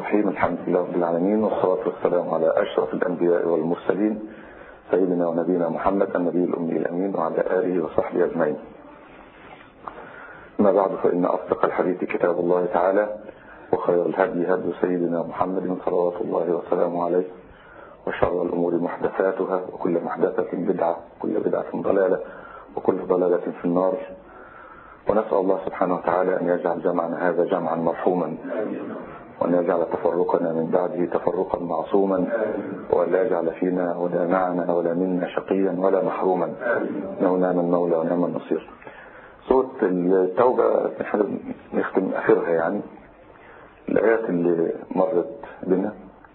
الرحيم الحمد لله رب العالمين والصلاة والسلام على أشرف الأنبياء والمرسلين سيدنا ونبينا محمد النبي الأمي الأمين وعلى آله وصحبه أجمعين ما بعد فإن أصدق الحديث كتاب الله تعالى وخير الهدي هدي سيدنا محمد صلوات الله وسلامه عليه وشر الأمور محدثاتها وكل محدثة بدعة وكل بدعة ضلالة وكل ضلالة في النار ونسأل الله سبحانه وتعالى أن يجعل جمعنا هذا جمعا مرحوما وأن يجعل تفرقنا من بعده تفرقا معصوما وأن لا يجعل فينا ولا معنا ولا منا شقيا ولا محروما إنه نعم المولى ونعم النصير سورة التوبة نحن نختم آخرها يعني الآيات اللي مرت بنا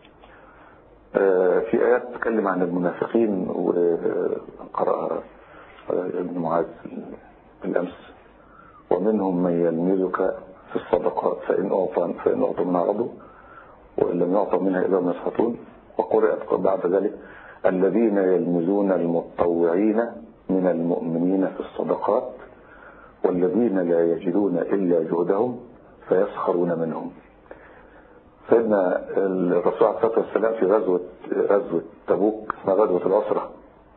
في آيات تتكلم عن المنافقين وقرأها ابن معاذ بالأمس ومنهم من يلمزك في الصدقات فإن أعطى فإن أعطوا منها رضوا وإن لم يعطوا منها إذا هم يسخطون وقرأت بعد ذلك الذين يلمزون المتطوعين من المؤمنين في الصدقات والذين لا يجدون إلا جهدهم فيسخرون منهم سيدنا الرسول عليه الصلاة والسلام في غزوة غزوة تبوك اسمها غزوة العسرة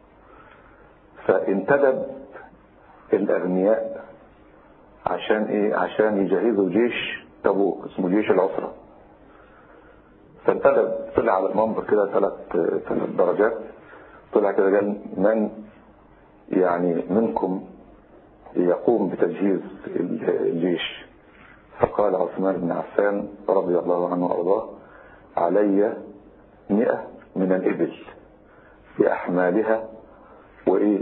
فانتدب الأغنياء عشان ايه عشان يجهزوا جيش تبوك اسمه جيش العسرة فانتدب طلع على المنبر كده ثلاث ثلاث درجات طلع كده قال من يعني منكم يقوم بتجهيز الجيش فقال عثمان بن عفان رضي الله عنه وارضاه علي مئة من الإبل بأحمالها وإيه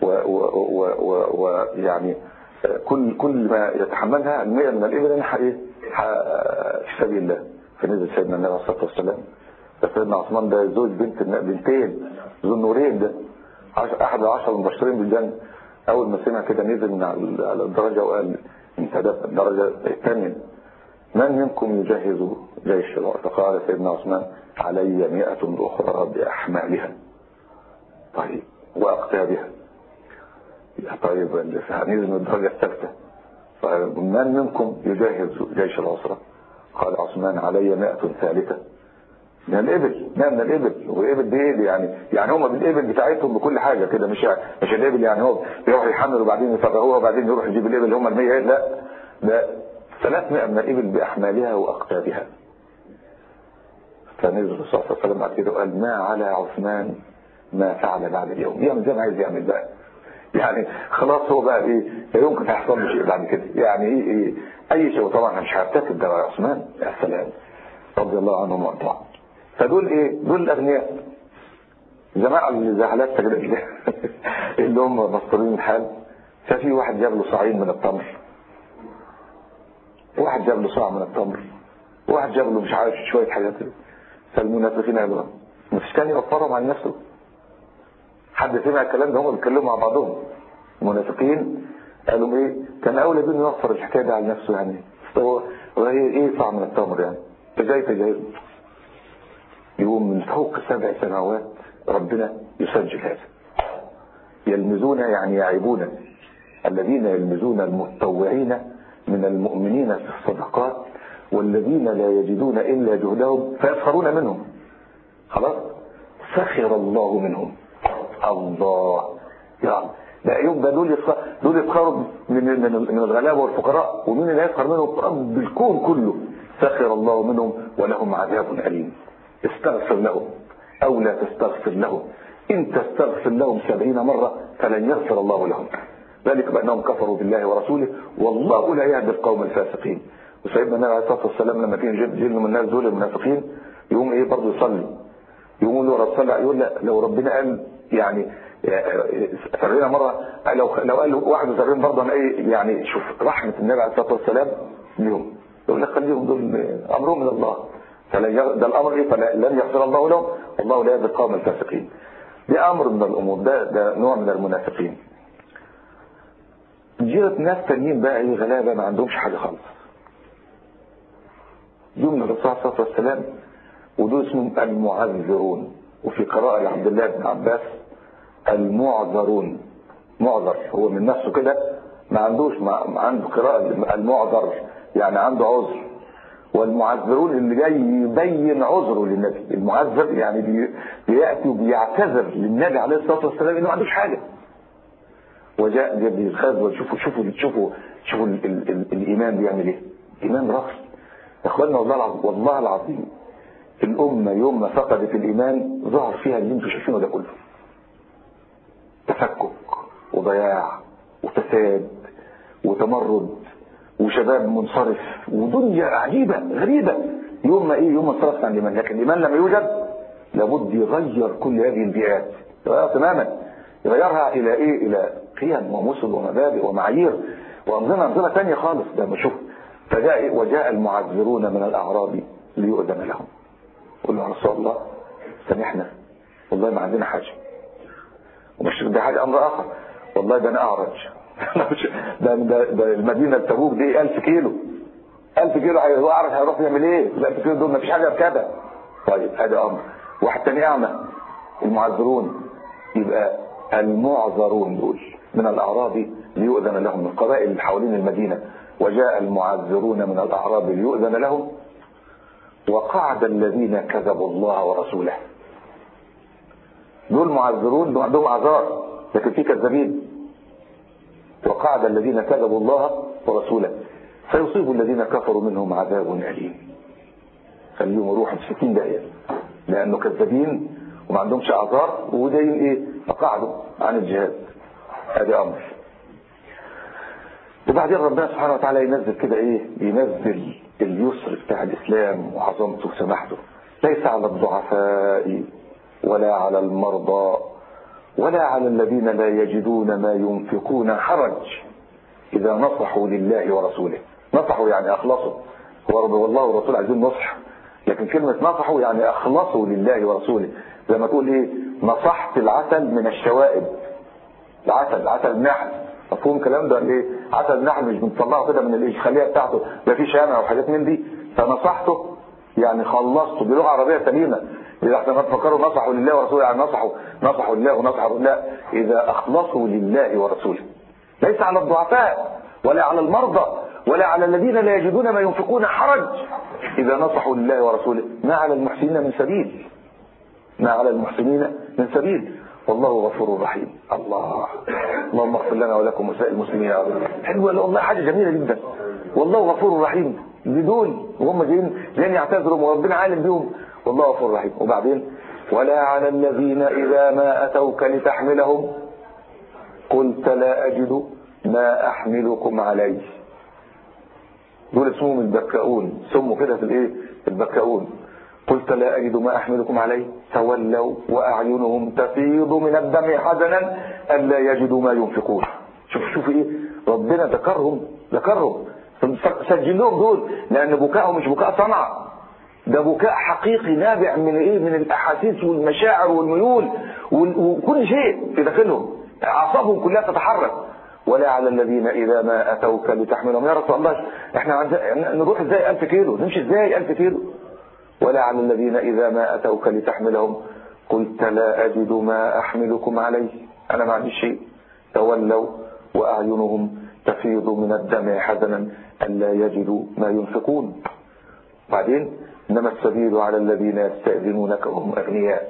ويعني كل كل ما يتحملها المئة من الإبل أنا إيه في سبيل الله فنزل سيدنا النبي عليه الصلاة والسلام فسيدنا عثمان ده زوج بنت بنتين ذو النورين ده أحد العشر المبشرين بالجنة أول ما سمع كده نزل من على الدرجة وقال انتدب الدرجة الثانية من منكم يجهز جيش فقال سيدنا عثمان علي مئة أخرى بأحمالها طيب وأقتابها طيب هنزل من الدرجة الثالثة طيب من منكم يجهز جيش العسرة قال عثمان علي مئة ثالثة من الإبل ما من الإبل والإبل دي إيه يعني يعني هم بالإبل بتاعتهم بكل حاجة كده مش مش الإبل يعني هو يروح يحمل وبعدين يفرغوها وبعدين يروح يجيب الإبل هم المية لا ده 300 من الإبل بأحمالها وأقتابها فنزل الرسول صلى الله عليه وسلم بعد كده وقال ما على عثمان ما فعل بعد اليوم يعمل زي ما عايز يعمل بقى يعني خلاص هو بقى ايه لا يمكن يحصل له شيء بعد كده يعني ايه, إيه اي شيء طبعا مش هرتكب ده عثمان يا سلام رضي الله عنهم وارضاهم فدول ايه دول الاغنياء جماعه الزعلات تجربه اللي هم مسطورين الحال ففي واحد جاب له صاعين من التمر واحد جاب له صاع من التمر واحد جاب له مش عارف شويه حاجات فالمنافقين قالوا مفيش كان يوفرهم عن نفسه حد سمع الكلام ده هم بيتكلموا مع بعضهم المنافقين قالوا ايه كان اولى بين يوفر الحكايه دي على نفسه يعني هو ايه ايه صاع من التمر يعني فجاي تجاهل يقوم من فوق سبع سماوات ربنا يسجل هذا يلمزون يعني يعيبون الذين يلمزون المتطوعين من المؤمنين في الصدقات والذين لا يجدون إلا جهدهم فيسخرون منهم خلاص سخر الله منهم الله يعني لا يبقى دول دول يسخروا من من من الغلابه والفقراء ومين اللي يسخر منهم رب الكون كله سخر الله منهم ولهم عذاب أليم استغفر لهم أو لا تستغفر لهم إن تستغفر لهم سبعين مرة فلن يغفر الله لهم ذلك بأنهم كفروا بالله ورسوله والله لا يهدي القوم الفاسقين وسيدنا النبي عليه الصلاة والسلام لما كان جد جيل من الناس دول المنافقين يقوم ايه برضه يصلي يقوم له رسول يقول لا لو ربنا قال يعني فرينا مرة لو لو قال واحد وسبعين برضه انا ايه يعني شوف رحمة النبي عليه الصلاة والسلام ليهم يقول لك خليهم دول امرهم من الله فلن ده الامر ايه فلن يغفر الله لهم والله لا يهدي القوم الفاسقين ده امر من الامور ده ده نوع من المنافقين جيرة ناس تانيين بقى ايه غلابة ما عندهمش حاجة خالص دول من الرسول صلى الله عليه وسلم ودول اسمهم المعذرون وفي قراءة لعبد الله بن عباس المعذرون معذر هو من نفسه كده ما عندوش ما عنده قراءة المعذر يعني عنده عذر والمعذرون اللي جاي يبين عذره للنبي المعذر يعني بي- بيأتي وبيعتذر للنبي عليه الصلاة والسلام انه ما عندوش حاجة وجاء جدي الخزوة شوفوا شوفوا شوفوا شوفوا ال ال ال الإيمان بيعمل ايه إيمان رأس يا اخوانا والله العظيم والله العظيم الأمة يوم ما فقدت الإيمان ظهر فيها اللي انتم شايفينه ده كله تفكك وضياع وفساد وتمرد وشباب منصرف ودنيا عجيبة غريبة يوم ما ايه يوم ما انصرفت عن الإيمان لكن الإيمان لما يوجد لابد يغير كل هذه البيئات يغيرها تماما يغيرها إلى ايه إلى قيم ومثل ومبادئ ومعايير وأنظمة أنظمة ثانية خالص ده ما شوف فجاء وجاء المعذرون من الأعراب ليؤذن لهم قل يا رسول الله سامحنا والله ما عندنا حاجة ومش ده حاجة أمر آخر والله ده أنا أعرج ده, ده, ده المدينة تبوك دي 1000 كيلو 1000 كيلو هو أعرج هيروح يعمل إيه ال 1000 كيلو دول ما فيش حاجة بكده طيب هذا أمر واحد تاني أعمى المعذرون يبقى المعذرون دول من الأعراب ليؤذن لهم من القبائل اللي حوالين المدينة وجاء المعذرون من الأعراب ليؤذن لهم وقعد الذين كذبوا الله ورسوله دول معذرون دول عندهم اعذار لكن في كذابين وقعد الذين كذبوا الله ورسوله فيصيب الذين كفروا منهم عذاب أليم خليهم يروحوا في 60 دقيقة لأنه كذابين وما عندهمش أعذار ودايين إيه فقعدوا عن الجهاد هذا أمر وبعدين ربنا سبحانه وتعالى ينزل كده إيه ينزل اليسر بتاع الإسلام وعظمته وسماحته ليس على الضعفاء ولا على المرضى ولا على الذين لا يجدون ما ينفقون حرج إذا نصحوا لله ورسوله نصحوا يعني أخلصوا هو رب والله ورسوله عايزين نصح لكن كلمة نصحوا يعني أخلصوا لله ورسوله زي ما تقول إيه نصحت العسل من الشوائب العسل عسل النحل مفهوم الكلام ده ايه عسل النحل مش بنطلعه كده من الخليه بتاعته ده فيه شامع وحاجات من دي فنصحته يعني خلصته بلغه عربيه سليمه اذا احنا تفكروا نصحوا لله ورسوله يعني نصحوا نصحوا لله ونصحوا لا اذا اخلصوا لله ورسوله ليس على الضعفاء ولا على المرضى ولا على الذين لا يجدون ما ينفقون حرج اذا نصحوا لله ورسوله ما على المحسنين من سبيل ما على المحسنين من سبيل والله غفور رحيم الله اللهم اغفر لنا ولكم وسائر المسلمين يا رب حلوه والله حاجه جميله جدا والله غفور رحيم بدول وهم جايين جايين يعتذروا وربنا عالم بيهم والله غفور رحيم وبعدين ولا على الذين اذا ما اتوك لتحملهم قلت لا اجد ما احملكم عليه دول اسمهم البكاؤون سموا كده في الايه البكاؤون قلت لا أجد ما أحملكم عليه تولوا وأعينهم تفيض من الدم حزنا ألا يجدوا ما ينفقون شوف شوف إيه ربنا ذكرهم ذكرهم سجل لهم دول لأن بكائهم مش بكاء صنع ده بكاء حقيقي نابع من ايه من الاحاسيس والمشاعر والميول وكل شيء في داخلهم اعصابهم كلها تتحرك ولا على الذين اذا ما اتوك لتحملهم يا رسول الله احنا نروح ازاي 1000 كيلو نمشي ازاي 1000 كيلو ولا على الذين إذا ما أتوك لتحملهم قلت لا أجد ما أحملكم عليه أنا ما عندي شيء تولوا وأعينهم تفيض من الدم حزنا ألا يجدوا ما ينفقون بعدين إنما السبيل على الذين يستأذنونك وهم أغنياء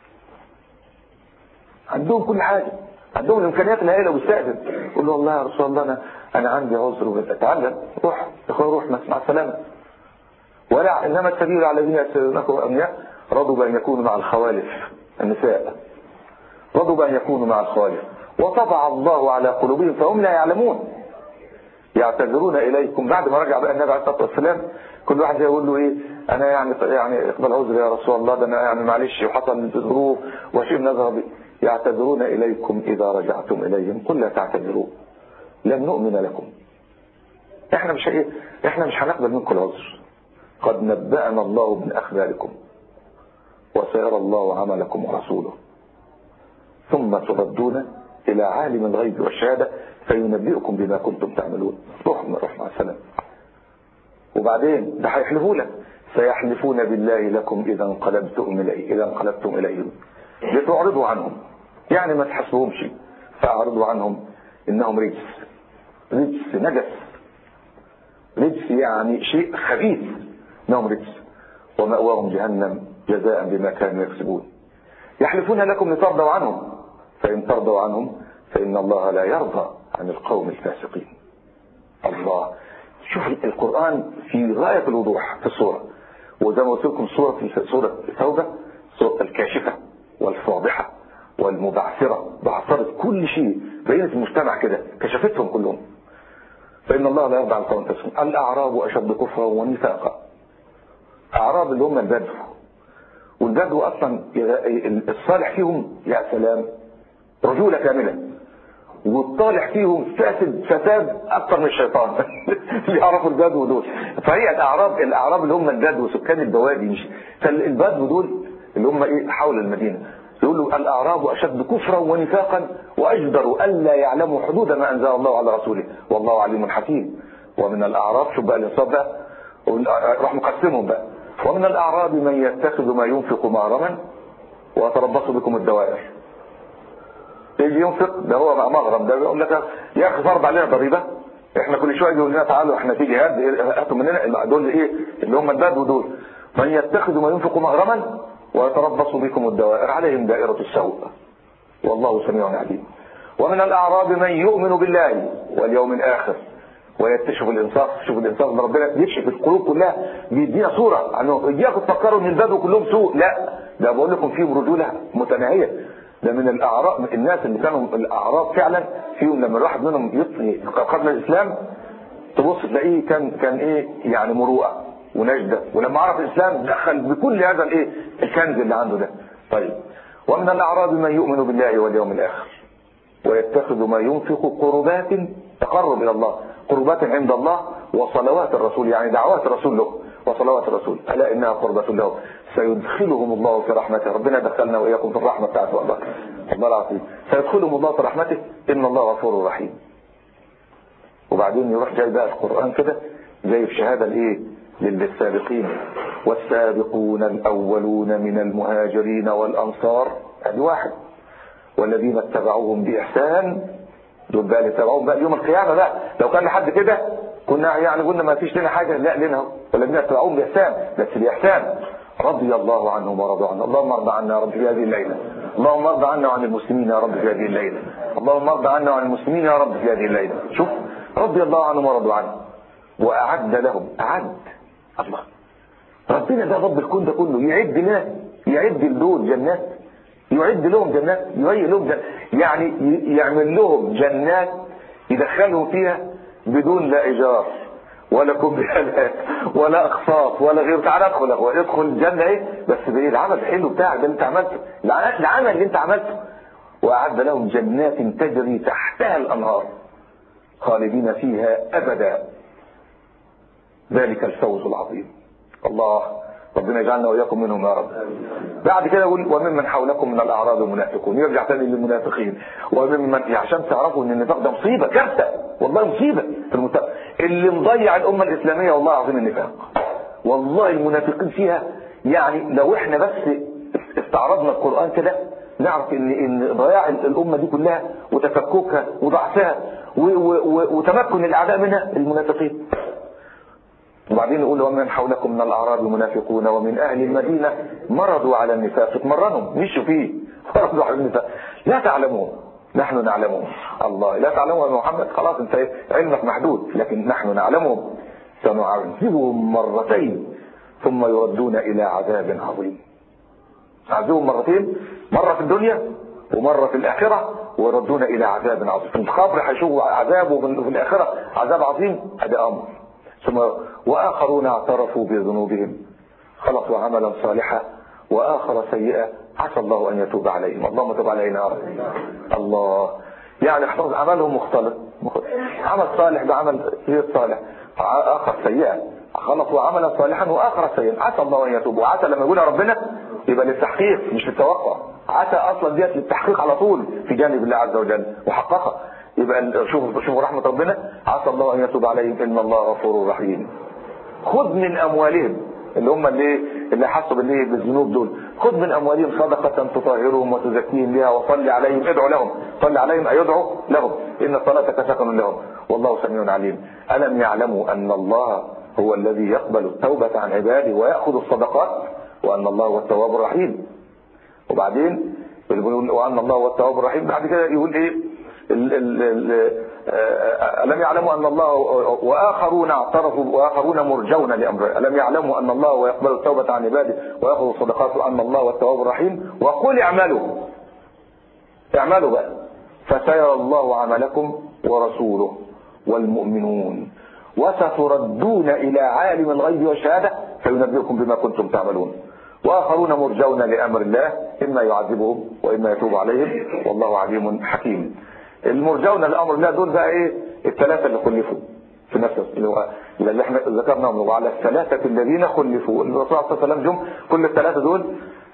عندهم كل حاجة عندهم الإمكانيات الهائلة واستأذن قل له والله يا رسول الله أنا, أنا عندي عذر وبتعلم روح اخوان روح مع السلامة ولا انما السبيل على الذين يستاذنكم اغنياء رضوا بان يكونوا مع الخوالف النساء رضوا بان يكونوا مع الخوالف وطبع الله على قلوبهم فهم لا يعلمون يعتذرون اليكم بعد ما رجع بقى النبي عليه الصلاه والسلام كل واحد يقول له ايه انا يعني يعني اقبل عذري يا رسول الله ده انا يعني معلش وحصل ظروف وشيء نظر بي يعتذرون اليكم اذا رجعتم اليهم قل لا تعتذروا لن نؤمن لكم احنا مش ايه احنا مش هنقبل منكم العذر قد نبأنا الله من أخباركم وسيرى الله عملكم ورسوله ثم تردون إلى عالم الغيب والشهادة فينبئكم بما كنتم تعملون روح من روح مع السلام وبعدين ده هيحلفوا لك سيحلفون بالله لكم إذا انقلبتم إليه إذا انقلبتم إليهم لتعرضوا عنهم يعني ما تحسبهمش فأعرضوا عنهم إنهم رجس رجس نجس رجس يعني شيء خبيث إنهم رجس ومأواهم جهنم جزاء بما كانوا يكسبون يحلفون لكم لترضوا عنهم فإن ترضوا عنهم فإن الله لا يرضى عن القوم الفاسقين الله شوف القرآن في غاية الوضوح في الصورة وزي ما قلت لكم سورة سورة التوبة سورة الكاشفة والفاضحة والمبعثرة بعثرت كل شيء بينت المجتمع كده كشفتهم كلهم فإن الله لا يرضى عن القوم الفاسقين الأعراب أشد كفرا ونفاقا أعراب اللي هم البدو والبدو أصلا الصالح فيهم يا سلام رجولة كاملة والطالح فيهم فاسد فساد اكتر من الشيطان اللي يعرفوا البدو دول فهي الاعراب الاعراب اللي هم البدو سكان البوادي مش فالبدو دول اللي هم ايه حول المدينه يقولوا الاعراب اشد كفرا ونفاقا واجدر الا يعلموا حدود ما انزل الله على رسوله والله عليم حكيم ومن الاعراب شوف بقى الانصاف بقى راح مقسمهم بقى ومن الاعراب من يتخذ ما ينفق مغرما ويتربص بكم الدوائر يجي ينفق ده هو بقى مغرم ده بيقول لك يا اخي فرض علينا ضريبه احنا كل شويه يقول لنا تعالوا احنا في جهاد هاتوا مننا دول ايه اللي هم البدو دول من يتخذ ما ينفق مغرما ويتربص بكم الدوائر عليهم دائرة السوء والله سميع عليم ومن الأعراب من يؤمن بالله واليوم الآخر ويكتشف الإنصاف شوف الإنصاف ان ربنا يكشف القلوب كلها بيدينا صورة عنه إياكم تفكروا إن البدو كلهم سوء لا ده بقول لكم فيهم رجولة متناهية ده من الأعراب الناس اللي كانوا الأعراب فعلا فيهم لما الواحد منهم يطلي قبل الإسلام تبص تلاقيه كان كان إيه يعني مروءة ونجدة ولما عرف الإسلام دخل بكل هذا الإيه الكنز اللي عنده ده طيب ومن الأعراب من يؤمن بالله واليوم الآخر ويتخذ ما ينفق قربات تقرب إلى الله قربات عند الله وصلوات الرسول يعني دعوات الرسول له وصلوات الرسول ألا إنها قربة له سيدخلهم الله في رحمته ربنا دخلنا وإياكم في الرحمة بتاعته والله الله العظيم سيدخلهم الله في رحمته إن الله غفور رحيم وبعدين يروح جاي بقى القرآن كده زي في شهادة الإيه للسابقين والسابقون الأولون من المهاجرين والأنصار ادي واحد والذين اتبعوهم بإحسان دول بقى اللي اتبعوهم بقى يوم القيامة بقى لو كان لحد كده كنا يعني قلنا ما فيش لنا حاجة لا لنا والذين اتبعوهم بإحسان بس بإحسان رضي الله عنهم ورضوا عنه اللهم ارضى عنا يا رب في هذه الليلة اللهم ارضى عنا وعن المسلمين يا رب في هذه الليلة اللهم ارضى عنا وعن المسلمين يا رب في هذه الليلة شوف رضي الله عنهم ورضوا عنه وأعد لهم أعد الله ربنا ده رب الكون ده كله يعد لنا يعد لدول جنات يعد لهم جنات يهيئ لهم جنات يعني يعمل لهم جنات يدخلهم فيها بدون لا ايجار ولا كوبيالات ولا اقساط ولا غير تعال ادخل اخويا ادخل الجنه ايه بس بايه العمل الحلو بتاعك ده اللي انت عملته العمل اللي انت عملته واعد لهم جنات تجري تحتها الانهار خالدين فيها ابدا ذلك الفوز العظيم الله ربنا يجعلنا واياكم منهم يا رب بعد كده يقول وممن حولكم من الاعراب المنافقون يرجع تاني للمنافقين وممن عشان تعرفوا ان النفاق ده مصيبه كارثه والله مصيبه في المتفق اللي مضيع الامه الاسلاميه والله العظيم النفاق والله المنافقين فيها يعني لو احنا بس استعرضنا القران كده نعرف ان ان ضياع الامه دي كلها وتفككها وضعفها وتمكن الاعداء منها المنافقين وبعدين يقول ومن حولكم من الأعراب منافقون ومن أهل المدينة مرضوا على النفاق اتمرنوا مشوا فيه مرضوا على النفاق لا تعلمون نحن نعلمون الله لا تعلمون يا محمد خلاص انت علمك محدود لكن نحن نعلمهم سنعذبهم مرتين ثم يردون إلى عذاب عظيم عذبهم مرتين مرة في الدنيا ومرة في الآخرة ويردون إلى عذاب عظيم في القبر هيشوفوا عذاب وفي الآخرة عذاب عظيم هذا أمر ثم وآخرون اعترفوا بذنوبهم خلقوا عملا صالحا وآخر سيئا عسى الله أن يتوب عليهم اللهم تب علينا يا رب الله يعني احفظ عملهم مختلط عمل صالح بعمل غير صالح آخر سيئا خلقوا عملا صالحا وآخر سيئا عسى الله أن يتوب وعسى لما يقول ربنا يبقى للتحقيق مش للتوقع عسى أصلا ديت للتحقيق على طول في جانب الله عز وجل وحققها يبقى شوفوا شوفوا رحمة ربنا عسى الله أن يتوب عليهم إن الله غفور رحيم خذ من أموالهم اللي هم اللي اللي حسوا بالايه بالذنوب دول خذ من اموالهم صدقه تطهرهم وتزكيهم بها وصل عليهم ادعو لهم صل عليهم اي ادعو لهم ان صلاتك سكن لهم والله سميع عليم الم يعلموا ان الله هو الذي يقبل التوبة عن عباده ويأخذ الصدقات وأن الله هو التواب الرحيم وبعدين وأن الله هو التواب الرحيم بعد كده يقول إيه ال ال ال ألم يعلموا أن الله وآخرون اعترفوا وآخرون مرجون لأمره ألم يعلموا أن الله ويقبل التوبة عن عباده ويأخذ الصدقات وأن الله هو التواب الرحيم وقل اعملوا اعملوا بقى فسيرى الله عملكم ورسوله والمؤمنون وستردون إلى عالم الغيب والشهادة فينبئكم بما كنتم تعملون وآخرون مرجون لأمر الله إما يعذبهم وإما يتوب عليهم والله عليم حكيم المرجون لأمر الله دول بقى إيه الثلاثة اللي خلفوا في نفس اللي هو اللي احنا ذكرناهم وعلى الثلاثة الذين خلفوا الرسول صلى الله عليه وسلم جم كل الثلاثة دول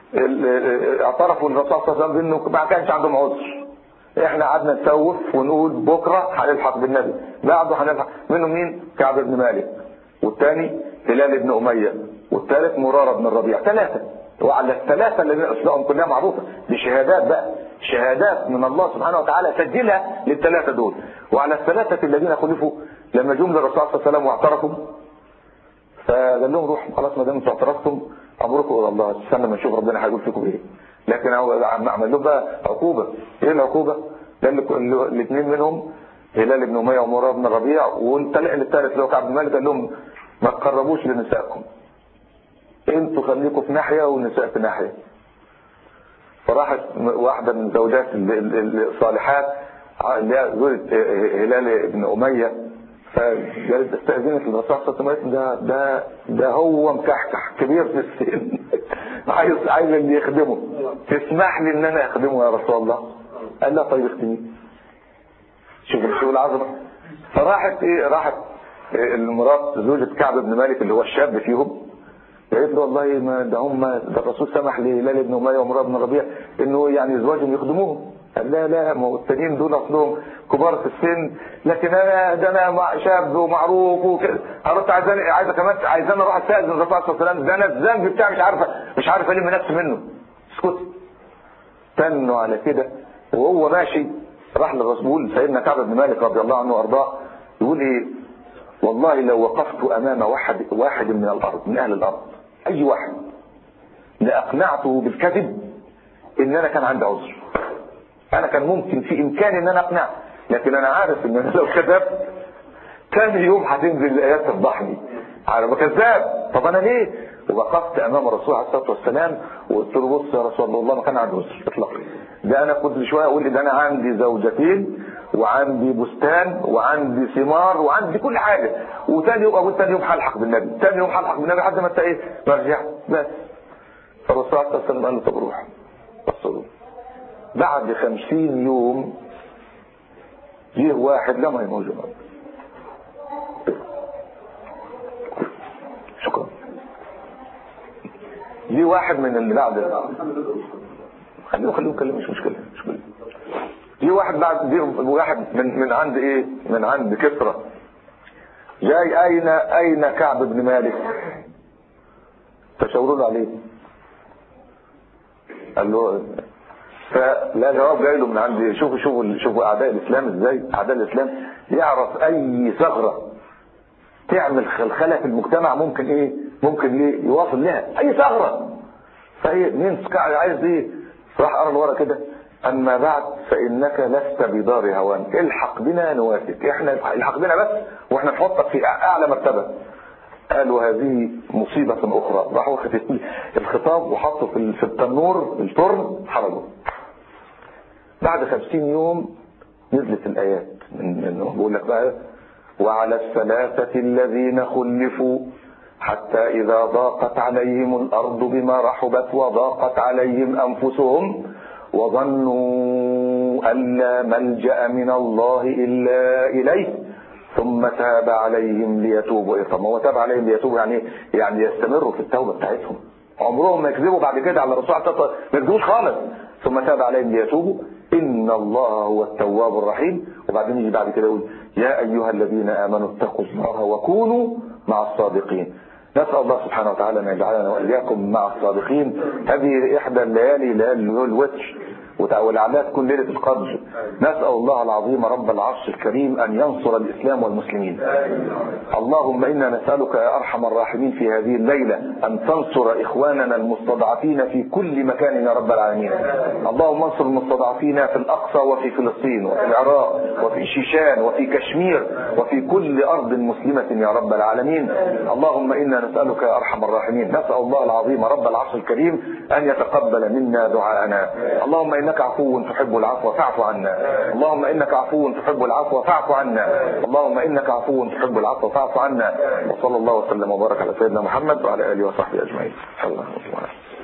اعترفوا الرسول صلى الله عليه وسلم بانه ما كانش عندهم عذر احنا قعدنا نسوف ونقول بكرة هنلحق بالنبي بعده هنلحق منهم مين كعب بن مالك والثاني هلال بن أمية والثالث مرارة بن الربيع ثلاثة وعلى الثلاثة الذين أسمائهم كلها معروفة بشهادات بقى شهادات من الله سبحانه وتعالى سجلها للثلاثة دول وعلى الثلاثة الذين خلفوا لما جم للرسول صلى الله عليه وسلم واعترفوا فقال لهم روحوا خلاص ما دام انتوا اعترفتم امركم الى الله استنى ما نشوف ربنا هيقول فيكم ايه لكن هو عمل لهم بقى عقوبه ايه العقوبه ده الاثنين منهم هلال بن اميه ومراد بن الربيع والثالث اللي هو كعب بن مالك قال لهم ما تقربوش لنسائكم انتوا خليكم في ناحيه والنساء في ناحيه فراحت واحده من زوجات الصالحات اللي هي زوجة هلال بن اميه فقالت استاذنت الرسول صلى الله عليه وسلم ده ده ده هو مكحكح كبير في السن عايز عايز اللي يخدمه تسمح لي ان انا اخدمه يا رسول الله قال لا طيب اخدميه شوف شوف العظمه فراحت ايه راحت المرات زوجة كعب بن مالك اللي هو الشاب فيهم قالت له والله ما ده هم ده الرسول سمح لهلال بن اميه ومراد بن ربيع انه يعني ازواجهم يخدموهم قال لا لا ما هو التانيين دول اصلهم كبار في السن لكن انا ده انا شاب ومعروف وكده قالت عايزاني عايزه كمان عايزاني اروح استاذن الرسول صلى الله عليه وسلم ده انا الذنب بتاعي مش عارفه مش عارفه الم نفسي منه اسكت تنوا على كده وهو ماشي راح للرسول سيدنا كعب بن مالك رضي الله عنه وارضاه يقول ايه والله لو وقفت امام واحد واحد من الارض من اهل الارض اي واحد لاقنعته بالكذب ان انا كان عندي عذر انا كان ممكن في امكاني ان انا اقنعه لكن انا عارف ان انا لو كذبت ثاني يوم هتنزل الايات تفضحني على كذاب طب انا ليه ووقفت امام الرسول عليه الصلاه والسلام وقلت له بص يا رسول الله ما كان عندي عذر اطلاقا ده انا كنت شويه اقول ده انا عندي زوجتين وعندي بستان وعندي ثمار وعندي كل حاجه وثاني يوم اقول ثاني يوم هلحق بالنبي ثاني يوم هلحق بالنبي لحد ما انت ايه برجع بس فالرسول عليه الصلاه والسلام قال له طب روح بصوا بعد خمسين يوم جه واحد لا ما موجود شكرا جه واحد من اللي بعد خليه خليه يتكلم مش مشكله مش مشكله جه واحد بعد جه واحد من من عند ايه من عند كسرى جاي اين اين كعب بن مالك تشاوروا له عليه قال له فلا جواب جاي له من عند شوفوا شوفوا شوفوا اعداء الاسلام ازاي اعداء الاسلام يعرف اي ثغره تعمل خلخله في المجتمع ممكن ايه ممكن ليه يواصل لها اي ثغره فهي مين عايز ايه راح قرا لورا كده اما بعد فانك لست بدار هوان الحق بنا نوافق احنا الحق بنا بس واحنا نحطك في اعلى مرتبه قالوا هذه مصيبة أخرى راحوا الخطاب وحطوا في التنور الفرن حرقوا بعد خمسين يوم نزلت الآيات من بقول لك بقى وعلى الثلاثة الذين خلفوا حتى إذا ضاقت عليهم الأرض بما رحبت وضاقت عليهم أنفسهم وظنوا أن لا ملجأ من الله إلا إليه ثم تاب عليهم ليتوبوا إيه طب ما هو تاب عليهم ليتوبوا يعني يعني يستمروا في التوبة بتاعتهم عمرهم ما يكذبوا بعد كده على الرسول عليه الصلاة ما يكذبوش خالص ثم تاب عليهم ليتوبوا إن الله هو التواب الرحيم وبعدين يجي بعد كده يقول يا أيها الذين آمنوا اتقوا الله وكونوا مع الصادقين نسأل الله سبحانه وتعالى أن يجعلنا وإياكم مع الصادقين هذه إحدى الليالي ليالي الوتر ولعلها تكون ليلة القدر نسأل الله العظيم رب العرش الكريم أن ينصر الإسلام والمسلمين اللهم إنا نسألك يا أرحم الراحمين في هذه الليلة أن تنصر إخواننا المستضعفين في كل مكان يا رب العالمين اللهم انصر المستضعفين في الأقصى وفي فلسطين وفي العراق وفي شيشان وفي كشمير وفي كل أرض مسلمة يا رب العالمين اللهم إنا نسألك يا أرحم الراحمين نسأل الله العظيم رب العرش الكريم أن يتقبل منا دعاءنا اللهم إنك عفو تحب العفو فاعف عنا اللهم إنك عفو تحب العفو فاعف عنا اللهم إنك عفو تحب العفو فاعف عنا وصلى الله وسلم وبارك على سيدنا محمد وعلى آله وصحبه أجمعين صلى الله عليه وسلم